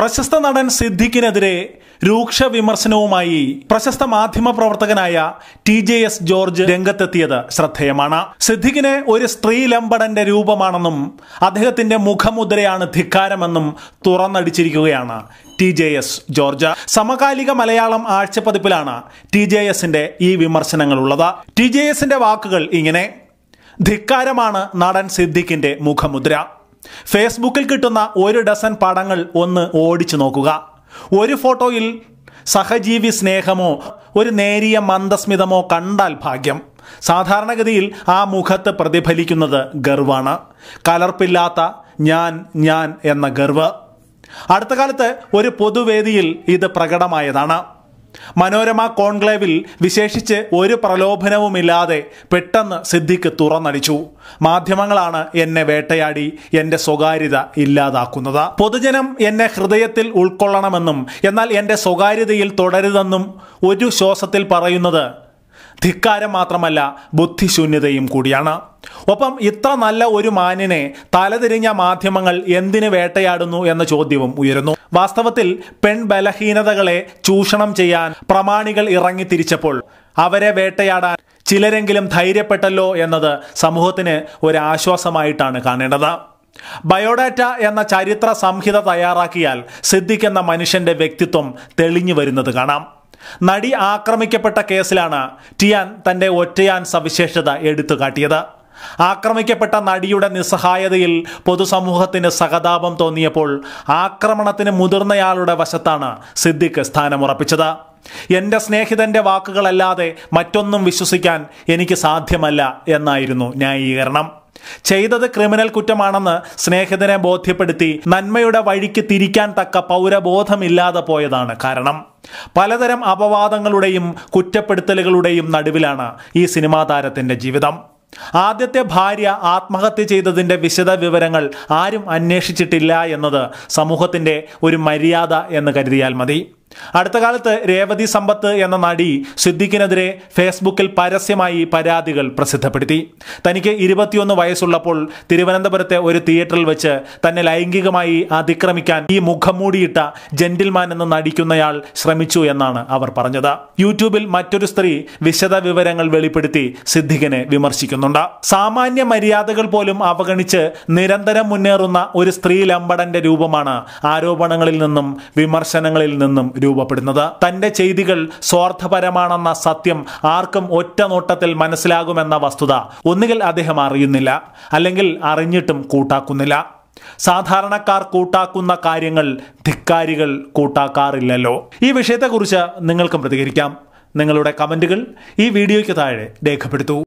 പ്രശസ്ത നടൻ സിദ്ദിഖിനെതിരെ രൂക്ഷ വിമർശനവുമായി പ്രശസ്ത മാധ്യമ പ്രവർത്തകനായ ടി ജെ എസ് ജോർജ് രംഗത്തെത്തിയത് ശ്രദ്ധേയമാണ് സിദ്ദിഖിനെ ഒരു സ്ത്രീലമ്പടന്റെ രൂപമാണെന്നും അദ്ദേഹത്തിന്റെ മുഖമുദ്രയാണ് ധിക്കാരമെന്നും തുറന്നടിച്ചിരിക്കുകയാണ് T J S George Samakalika Malayalam ആഴ്ചപ്പതിപ്പിലാണ് T J എസിന്റെ ഈ വിമർശനങ്ങളുള്ളത് ടി ജെ എസിന്റെ വാക്കുകൾ ഇങ്ങനെ ധിക്കാരമാണ് നടൻ സിദ്ദിഖിന്റെ മുഖമുദ്ര ഫേസ്ബുക്കിൽ കിട്ടുന്ന ഒരു ഡസൻ പടങ്ങൾ ഒന്ന് ഓടിച്ചു നോക്കുക ഒരു ഫോട്ടോയിൽ സഹജീവി സ്നേഹമോ ഒരു നേരിയ മന്ദസ്മിതമോ കണ്ടാൽ ഭാഗ്യം സാധാരണഗതിയിൽ ആ മുഖത്ത് പ്രതിഫലിക്കുന്നത് ഗർവാണ് കലർപ്പില്ലാത്ത ഞാൻ ഞാൻ എന്ന ഗർവ് അടുത്ത കാലത്ത് ഒരു പൊതുവേദിയിൽ ഇത് പ്രകടമായതാണ് മനോരമ കോൺക്ലേവിൽ വിശേഷിച്ച് ഒരു പ്രലോഭനവുമില്ലാതെ പെട്ടെന്ന് സിദ്ദിഖ് തുറന്നടിച്ചു മാധ്യമങ്ങളാണ് എന്നെ വേട്ടയാടി എന്റെ സ്വകാര്യത ഇല്ലാതാക്കുന്നത് പൊതുജനം എന്നെ ഹൃദയത്തിൽ ഉൾക്കൊള്ളണമെന്നും എന്നാൽ എന്റെ സ്വകാര്യതയിൽ തുടരുതെന്നും ഒരു ശ്വാസത്തിൽ പറയുന്നത് ധിക്കാരം മാത്രമല്ല ബുദ്ധിശൂന്യതയും കൂടിയാണ് ഒപ്പം ഇത്ര നല്ല ഒരു മാന്യനെ തലതിരിഞ്ഞ മാധ്യമങ്ങൾ എന്തിനു വേട്ടയാടുന്നു എന്ന ചോദ്യവും ഉയരുന്നു വാസ്തവത്തിൽ പെൺ ബലഹീനതകളെ ചൂഷണം ചെയ്യാൻ പ്രമാണികൾ ഇറങ്ങി തിരിച്ചപ്പോൾ അവരെ വേട്ടയാടാൻ ചിലരെങ്കിലും ധൈര്യപ്പെട്ടല്ലോ എന്നത് സമൂഹത്തിന് ഒരു ആശ്വാസമായിട്ടാണ് കാണേണ്ടത് ബയോഡാറ്റ എന്ന ചരിത്ര സംഹിത തയ്യാറാക്കിയാൽ സിദ്ദിഖ് എന്ന മനുഷ്യന്റെ വ്യക്തിത്വം തെളിഞ്ഞു വരുന്നത് കാണാം നടി ആക്രമിക്കപ്പെട്ട കേസിലാണ് ടിയാൻ തന്റെ ഒറ്റയാൻ സവിശേഷത എടുത്തു കാട്ടിയത് ആക്രമിക്കപ്പെട്ട നടിയുടെ നിസ്സഹായതയിൽ പൊതുസമൂഹത്തിന് സഹതാപം തോന്നിയപ്പോൾ ആക്രമണത്തിന് മുതിർന്നയാളുടെ വശത്താണ് സിദ്ദിഖ് സ്ഥാനമുറപ്പിച്ചത് എന്റെ സ്നേഹിതന്റെ വാക്കുകളല്ലാതെ മറ്റൊന്നും വിശ്വസിക്കാൻ എനിക്ക് സാധ്യമല്ല എന്നായിരുന്നു ന്യായീകരണം ചെയ്തത് ക്രിമിനൽ കുറ്റമാണെന്ന് സ്നേഹിതനെ ബോധ്യപ്പെടുത്തി നന്മയുടെ വഴിക്ക് തിരിക്കാൻ തക്ക പൗരബോധമില്ലാതെ പോയതാണ് കാരണം പലതരം അപവാദങ്ങളുടെയും കുറ്റപ്പെടുത്തലുകളുടെയും നടുവിലാണ് ഈ സിനിമാ താരത്തിന്റെ ജീവിതം ആദ്യത്തെ ഭാര്യ ആത്മഹത്യ ചെയ്തതിന്റെ വിശദ വിവരങ്ങൾ ആരും അന്വേഷിച്ചിട്ടില്ല എന്നത് സമൂഹത്തിന്റെ ഒരു മര്യാദ എന്ന് കരുതിയാൽ മതി അടുത്ത കാലത്ത് രേവതി സമ്പത്ത് എന്ന നടി സിദ്ദിഖിനെതിരെ ഫേസ്ബുക്കിൽ പരസ്യമായി പരാതികൾ പ്രസിദ്ധപ്പെടുത്തി തനിക്ക് ഇരുപത്തിയൊന്ന് വയസ്സുള്ളപ്പോൾ തിരുവനന്തപുരത്തെ ഒരു തിയേറ്ററിൽ വെച്ച് തന്നെ ലൈംഗികമായി അതിക്രമിക്കാൻ ഈ മുഖംമൂടിയിട്ട ജെന്റിൽമാൻ എന്ന് നടിക്കുന്നയാൾ ശ്രമിച്ചു എന്നാണ് അവർ പറഞ്ഞത് യൂട്യൂബിൽ മറ്റൊരു സ്ത്രീ വിശദ വിവരങ്ങൾ വെളിപ്പെടുത്തി സിദ്ദിഖിനെ വിമർശിക്കുന്നുണ്ട് സാമാന്യ മര്യാദകൾ പോലും അവഗണിച്ച് നിരന്തരം മുന്നേറുന്ന ഒരു സ്ത്രീ ലമ്പടന്റെ രൂപമാണ് ആരോപണങ്ങളിൽ നിന്നും വിമർശനങ്ങളിൽ നിന്നും രൂപപ്പെടുന്നത് തന്റെ ചെയ്തികൾ സ്വാർത്ഥപരമാണെന്ന സത്യം ആർക്കും ഒറ്റ നോട്ടത്തിൽ മനസ്സിലാകുമെന്ന വസ്തുത ഒന്നുകിൽ അദ്ദേഹം അറിയുന്നില്ല അല്ലെങ്കിൽ അറിഞ്ഞിട്ടും കൂട്ടാക്കുന്നില്ല സാധാരണക്കാർ കൂട്ടാക്കുന്ന കാര്യങ്ങൾ ധിക്കാരികൾ കൂട്ടാക്കാറില്ലല്ലോ ഈ വിഷയത്തെക്കുറിച്ച് നിങ്ങൾക്കും പ്രതികരിക്കാം നിങ്ങളുടെ കമന്റുകൾ ഈ വീഡിയോയ്ക്ക് താഴെ രേഖപ്പെടുത്തൂ